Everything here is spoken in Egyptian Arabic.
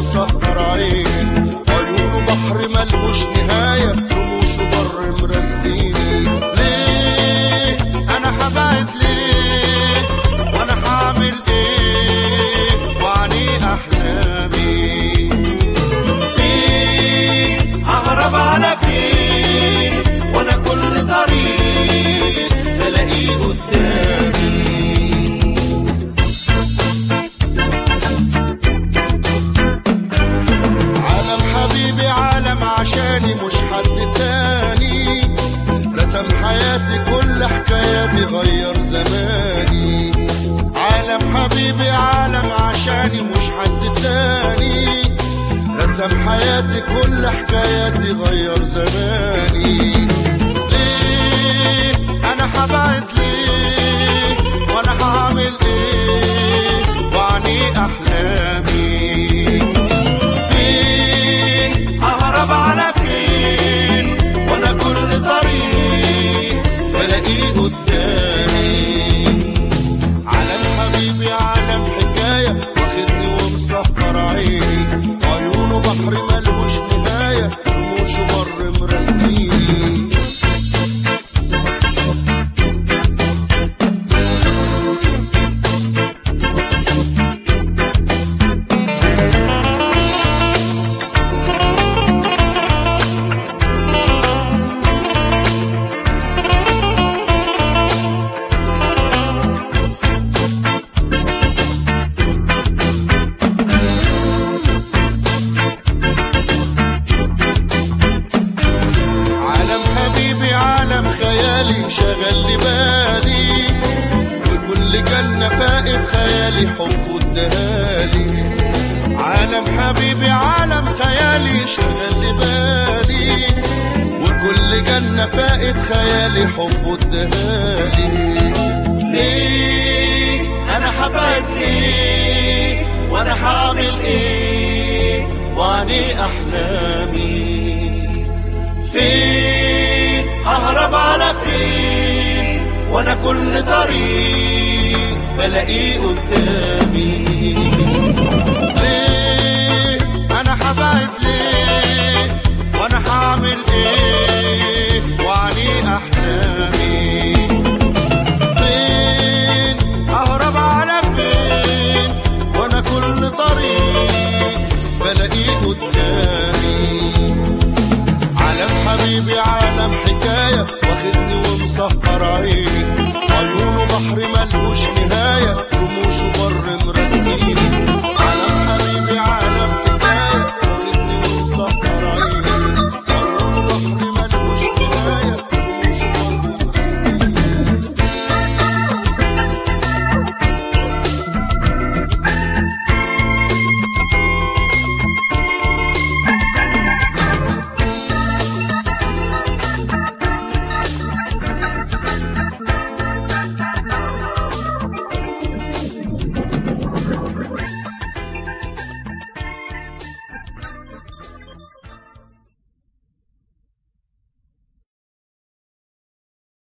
ومسهر عيني عيونه بحر ملهوش نهاية رموشه بر مرسيني ليه أنا هبعد ليه وأنا هعمل إيه وعني أحلامي فين أهرب على فين وأنا كل طريق بلاقيه قدامي عالم حبيبي عالم عشاني مش حد تاني رسم حياتي كل حكاياتي غير زماني عالم حبيبي عالم عشاني مش حد تاني رسم حياتي كل حكاياتي غير زماني ليه انا هبعد ليه وانا هعمل ايه وعني احلامي فين اهرب على فين وانا كل طريق بلاقيه قدامي عالم حبيبي عالم حكاية واخدني ومسهر عيني عيونه بحر ملهوش نهاية رموشه بر مرسيني عالم حبيبي عالم خيالي شغل لي بالي وكل جنة فائت خيالي حب ادهالي عالم حبيبي عالم خيالي شغل لي بالي وكل جنة فائت خيالي حب ادهالي ليه انا هبعد ليه وانا هعمل ايه وعني احلامي فين اهرب على فين وانا كل طريق بلاقيه قدامي ليه انا هبعد ليه وانا هعمل ايه